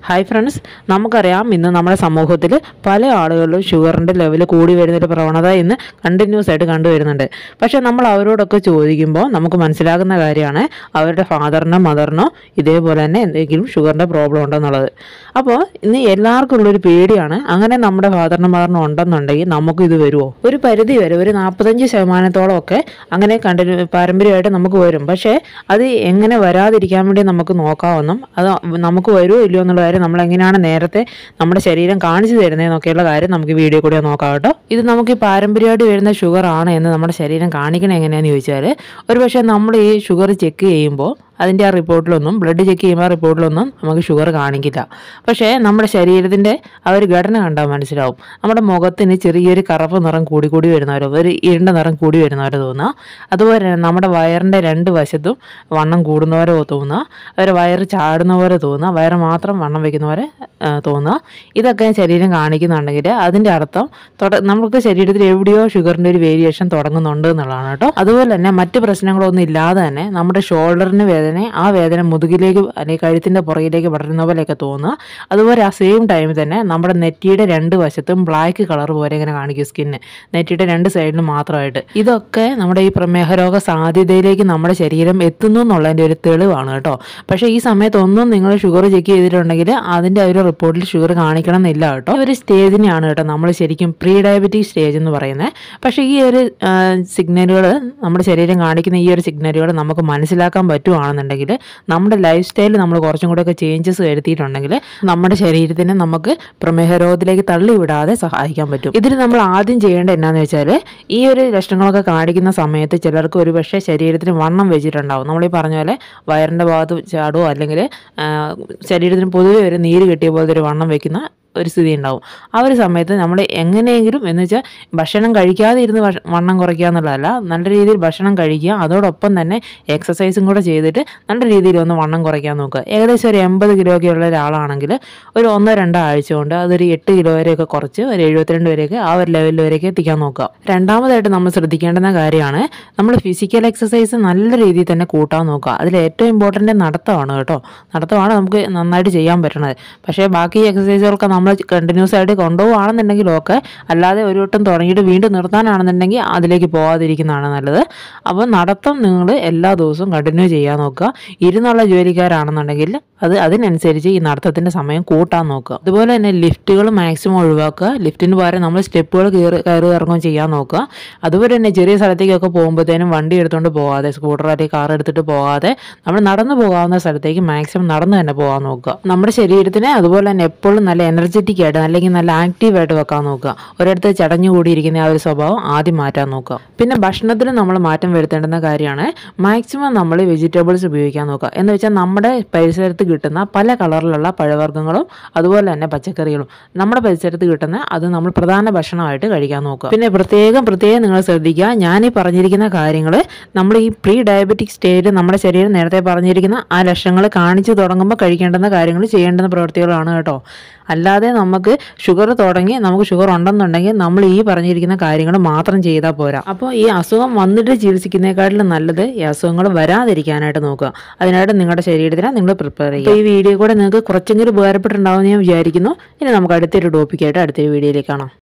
hi friends നമുക്കറിയാം ഇന്ന് നമ്മുടെ സമൂഹത്തിൽ പല ആളുകളിലും ഷുഗറിൻ്റെ ലെവൽ കൂടി വരുന്നൊരു പ്രവണത ഇന്ന് കണ്ടിന്യൂസ് ആയിട്ട് കണ്ടുവരുന്നുണ്ട് പക്ഷേ നമ്മൾ അവരോടൊക്കെ ചോദിക്കുമ്പോൾ നമുക്ക് മനസ്സിലാകുന്ന കാര്യമാണ് അവരുടെ ഫാദറിനോ മദറിനോ ഇതേപോലെ തന്നെ എന്തെങ്കിലും ഷുഗറിൻ്റെ പ്രോബ്ലം ഉണ്ടെന്നുള്ളത് അപ്പോൾ ഇന്ന് എല്ലാവർക്കും ഉള്ളൊരു പേടിയാണ് അങ്ങനെ നമ്മുടെ ഫാദറിനോ മദറിനോ ഉണ്ടെന്നുണ്ടെങ്കിൽ നമുക്ക് ഇത് വരുമോ ഒരു പരിധി വരെ ഒരു നാൽപ്പത്തഞ്ച് ശതമാനത്തോളം ഒക്കെ അങ്ങനെ കണ്ടിന്യൂ പാരമ്പര്യമായിട്ട് നമുക്ക് വരും പക്ഷേ അത് എങ്ങനെ വരാതിരിക്കാൻ വേണ്ടി നമുക്ക് നോക്കാമെന്നും അത് നമുക്ക് വരുമോ ഇല്ലയോ എന്നുള്ള കാര്യം നമ്മൾ എങ്ങനെയാണ് നേരത്തെ നമ്മുടെ ശരീരം കാണിച്ചു തരുന്നതെന്നൊക്കെയുള്ള കാര്യം നമുക്ക് വീഡിയോ കൂടെ നോക്കാം കേട്ടോ ഇത് നമുക്ക് ഈ പാരമ്പര്യമായിട്ട് വരുന്ന ഷുഗർ ആണ് എന്ന് നമ്മുടെ ശരീരം കാണിക്കണത് എങ്ങനെയാണെന്ന് ചോദിച്ചാൽ ഒരു പക്ഷേ നമ്മൾ ഈ ഷുഗർ ചെക്ക് ചെയ്യുമ്പോൾ അതിൻ്റെ ആ റിപ്പോർട്ടിലൊന്നും ബ്ലഡ് ചെക്ക് ചെയ്യുമ്പോൾ ആ റിപ്പോർട്ടിലൊന്നും നമുക്ക് ഷുഗർ കാണിക്കില്ല പക്ഷേ നമ്മുടെ ശരീരത്തിൻ്റെ ആ ഒരു ഘടന കണ്ടാൽ മനസ്സിലാവും നമ്മുടെ മുഖത്തിന് ചെറിയൊരു കറുപ്പ് നിറം കൂടി കൂടി വരുന്നവരോ ഒരു ഇരുണ്ട നിറം കൂടി വരുന്നവരോ തോന്നുക അതുപോലെ തന്നെ നമ്മുടെ വയറിൻ്റെ രണ്ട് വശത്തും വണ്ണം കൂടുന്നവരോ തോന്നുക അവരെ വയറ് ചാടുന്ന പോലെ തോന്നുക വയറ് മാത്രം വണ്ണം വയ്ക്കുന്ന പോലെ ആ, തോന്നുക ഇതൊക്കെ ശരീരം കാണിക്കുന്നുണ്ടെങ്കിൽ അതിൻ്റെ അർത്ഥം തുട നമുക്ക് ശരീരത്തിൽ എവിടെയോ ഷുഗറിൻ്റെ ഒരു വേരിയേഷൻ തുടങ്ങുന്നുണ്ട് എന്നുള്ളതാണ് കേട്ടോ അതുപോലെ തന്നെ മറ്റ് പ്രശ്നങ്ങളൊന്നും ഇല്ലാതെ തന്നെ നമ്മുടെ ഷോൾഡറിന് വേദന ആ വേദന മുതുകിലേക്ക് അല്ലെങ്കിൽ കഴുത്തിൻ്റെ പുറകിലേക്ക് പടരുന്ന പോലെയൊക്കെ തോന്നുക അതുപോലെ ആ സെയിം ടൈമിൽ തന്നെ നമ്മുടെ നെറ്റിയുടെ രണ്ട് വശത്തും ബ്ലാക്ക് കളർ പോലെ ഇങ്ങനെ കാണിക്കും സ്കിന്ന് നെറ്റിയുടെ രണ്ട് സൈഡിലും മാത്രമായിട്ട് ഇതൊക്കെ നമ്മുടെ ഈ പ്രമേഹ രോഗ സാധ്യതയിലേക്ക് നമ്മുടെ ശരീരം എത്തുന്നു എന്നുള്ളതിൻ്റെ ഒരു തെളിവാണ് കേട്ടോ പക്ഷേ ഈ സമയത്തൊന്നും നിങ്ങൾ ഷുഗർ ചെക്ക് ചെയ്തിട്ടുണ്ടെങ്കിൽ അതിൻ്റെ ആ ഒരു റിപ്പോർട്ടിൽ ഷുഗർ കാണിക്കണം എന്നില്ല കേട്ടോ ഈ ഒരു സ്റ്റേജിനെയാണ് കേട്ടോ നമ്മൾ ശരിക്കും പ്രീ ഡയബറ്റിക് സ്റ്റേജ് എന്ന് പറയുന്നത് പക്ഷേ ഈ ഒരു സിഗ്നലുകൾ നമ്മുടെ ശരീരം കാണിക്കുന്ന ഈ ഒരു സിഗ്നലുകൾ നമുക്ക് മനസ്സിലാക്കാൻ പറ്റുവാണെന്നുണ്ടെങ്കിൽ നമ്മുടെ ലൈഫ് സ്റ്റൈലിൽ നമ്മൾ കുറച്ചും കൂടെയൊക്കെ ചേഞ്ചസ് വരുത്തിയിട്ടുണ്ടെങ്കിൽ നമ്മുടെ ശരീരത്തിനെ നമുക്ക് പ്രമേഹ രോഗത്തിലേക്ക് തള്ളിവിടാതെ സഹായിക്കാൻ പറ്റും ഇതിൽ നമ്മൾ ആദ്യം ചെയ്യേണ്ടത് എന്നാന്ന് വെച്ചാൽ ഈ ഒരു ലക്ഷണങ്ങളൊക്കെ കാണിക്കുന്ന സമയത്ത് ചിലർക്ക് ഒരു പക്ഷേ ശരീരത്തിന് വണ്ണം വെച്ചിട്ടുണ്ടാവും നമ്മൾ ഈ പറഞ്ഞ പോലെ വയറിൻ്റെ ഭാഗത്ത് ചാടുമോ അല്ലെങ്കിൽ ശരീരത്തിന് പൊതുവെ ഒരു നീര് കെട്ടിയ പോലത്തെ ഒരു വണ്ണം വെക്കുന്ന ഒരു സ്ഥിതി ഉണ്ടാവും ആ ഒരു സമയത്ത് നമ്മൾ എങ്ങനെയെങ്കിലും എന്ന് വെച്ചാൽ ഭക്ഷണം കഴിക്കാതെ ഇരുന്ന് ഭക്ഷ- വണ്ണം കുറയ്ക്കുക എന്നുള്ളതല്ല നല്ല രീതിയിൽ ഭക്ഷണം കഴിക്കുക അതോടൊപ്പം തന്നെ എക്സസൈസും കൂടെ ചെയ്തിട്ട് നല്ല രീതിയിൽ ഒന്ന് വണ്ണം കുറയ്ക്കാൻ നോക്കുക ഏകദേശം ഒരു എൺപത് കിലോ ഒക്കെ ഉള്ള ഒരാളാണെങ്കിൽ ഒരു ഒന്നോ രണ്ടോ ആഴ്ച കൊണ്ട് അതൊരു എട്ട് കിലോ വരെയൊക്കെ കുറച്ച് ഒരു എഴുപത്തിരണ്ട് വരെയൊക്കെ ആ ഒരു ലെവലിൽ വരെയൊക്കെ എത്തിക്കാൻ നോക്കുക രണ്ടാമതായിട്ട് നമ്മൾ ശ്രദ്ധിക്കേണ്ടുന്ന കാര്യമാണ് നമ്മൾ ഫിസിക്കൽ എക്സസൈസ് നല്ല രീതിയിൽ തന്നെ കൂട്ടാൻ നോക്കുക അതിൽ ഏറ്റവും ഇമ്പോർട്ടൻ്റ് നടത്തമാണ് കേട്ടോ നടത്തമാണ് നമുക്ക് നന്നായിട്ട് ചെയ്യാൻ പറ്റണത് പക്ഷേ ബാക്കി എക്സസൈസുകളൊക്കെ നമ്മൾ കണ്ടിന്യൂസ് ആയിട്ട് കൊണ്ടുപോകുകയാണെന്നുണ്ടെങ്കിൽ ഓക്കെ അല്ലാതെ ഒരു വട്ടം തുടങ്ങിയിട്ട് വീണ്ടും നിർത്താനാണെന്നുണ്ടെങ്കിൽ അതിലേക്ക് പോകാതിരിക്കുന്നതാണ് നല്ലത് അപ്പോൾ നടത്തം നിങ്ങൾ എല്ലാ ദിവസവും കണ്ടിന്യൂ ചെയ്യാൻ നോക്കുക ഇരുന്നുള്ള ജോലിക്കാരാണെന്നുണ്ടെങ്കിൽ അത് അതിനനുസരിച്ച് ഈ നടത്തത്തിൻ്റെ സമയം കൂട്ടാൻ നോക്കുക അതുപോലെ തന്നെ ലിഫ്റ്റുകൾ മാക്സിമം ഒഴിവാക്കുക ലിഫ്റ്റിന് പകരം നമ്മൾ സ്റ്റെപ്പുകൾ കയറി കയറി ഇറങ്ങുകയും ചെയ്യാൻ നോക്കുക അതുപോലെ തന്നെ ചെറിയ സ്ഥലത്തേക്കൊക്കെ പോകുമ്പോഴത്തേനും വണ്ടി എടുത്തുകൊണ്ട് പോകാതെ സ്കൂട്ടർ അല്ലെങ്കിൽ കാർ എടുത്തിട്ട് പോകാതെ നമ്മൾ നടന്നു പോകാവുന്ന സ്ഥലത്തേക്ക് മാക്സിമം നടന്നു തന്നെ പോകാൻ നോക്കുക നമ്മുടെ ശരീരത്തിനെ അതുപോലെ തന്നെ എപ്പോഴും നല്ല എനർജറ്റിക് ആയിട്ട് അല്ലെങ്കിൽ നല്ല ആക്റ്റീവ് ആയിട്ട് വെക്കാൻ നോക്കുക ഒരിടത്ത് ചടഞ്ഞു കൂടിയിരിക്കുന്ന ആ ഒരു സ്വഭാവം ആദ്യം മാറ്റാൻ നോക്കുക പിന്നെ ഭക്ഷണത്തിൽ നമ്മൾ മാറ്റം വരുത്തേണ്ടുന്ന കാര്യമാണ് മാക്സിമം നമ്മൾ വെജിറ്റബിൾസ് ഉപയോഗിക്കാൻ നോക്കുക എന്ന് വെച്ചാൽ നമ്മുടെ പരിസരത്ത് കിട്ടുന്ന പല കളറിലുള്ള പഴവർഗ്ഗങ്ങളും അതുപോലെ തന്നെ പച്ചക്കറികളും നമ്മുടെ പരിസരത്ത് കിട്ടുന്ന അത് നമ്മൾ പ്രധാന ഭക്ഷണമായിട്ട് കഴിക്കാൻ നോക്കുക പിന്നെ പ്രത്യേകം പ്രത്യേകം നിങ്ങൾ ശ്രദ്ധിക്കുക ഞാൻ ഈ പറഞ്ഞിരിക്കുന്ന കാര്യങ്ങൾ നമ്മൾ ഈ പ്രീ ഡയബറ്റിക് സ്റ്റേജിൽ നമ്മുടെ ശരീരം നേരത്തെ പറഞ്ഞിരിക്കുന്ന ആ ലക്ഷണങ്ങൾ കാണിച്ചു തുടങ്ങുമ്പോൾ കഴിക്കേണ്ടുന്ന കാര്യങ്ങൾ ചെയ്യേണ്ടുന്ന പ്രവൃത്തികളാണ് കേട്ടോ അല്ലാതെ നമുക്ക് ഷുഗർ തുടങ്ങി നമുക്ക് ഷുഗർ ഉണ്ടെന്നുണ്ടെങ്കിൽ നമ്മൾ ഈ പറഞ്ഞിരിക്കുന്ന കാര്യങ്ങൾ മാത്രം ചെയ്താൽ പോരാ അപ്പോൾ ഈ അസുഖം വന്നിട്ട് ചികിത്സിക്കുന്നതിനെക്കാട്ടിലും നല്ലത് ഈ അസുഖങ്ങൾ വരാതിരിക്കാനായിട്ട് നോക്കുക അതിനായിട്ട് നിങ്ങളുടെ ശരീരത്തിനെ നിങ്ങൾ പ്രിപ്പയർ ചെയ്യുക അപ്പോൾ ഈ വീഡിയോ കൂടെ നിങ്ങൾക്ക് കുറച്ചെങ്കിലും ഉപകാരപ്പെട്ടിട്ടുണ്ടാവും എന്ന് ഞാൻ വിചാരിക്കുന്നു ഇനി നമുക്ക് അടുത്തൊരു ടോപ്പിക്കായിട്ട് അടുത്തൊരു വീഡിയോയിലേക്ക് കാണാം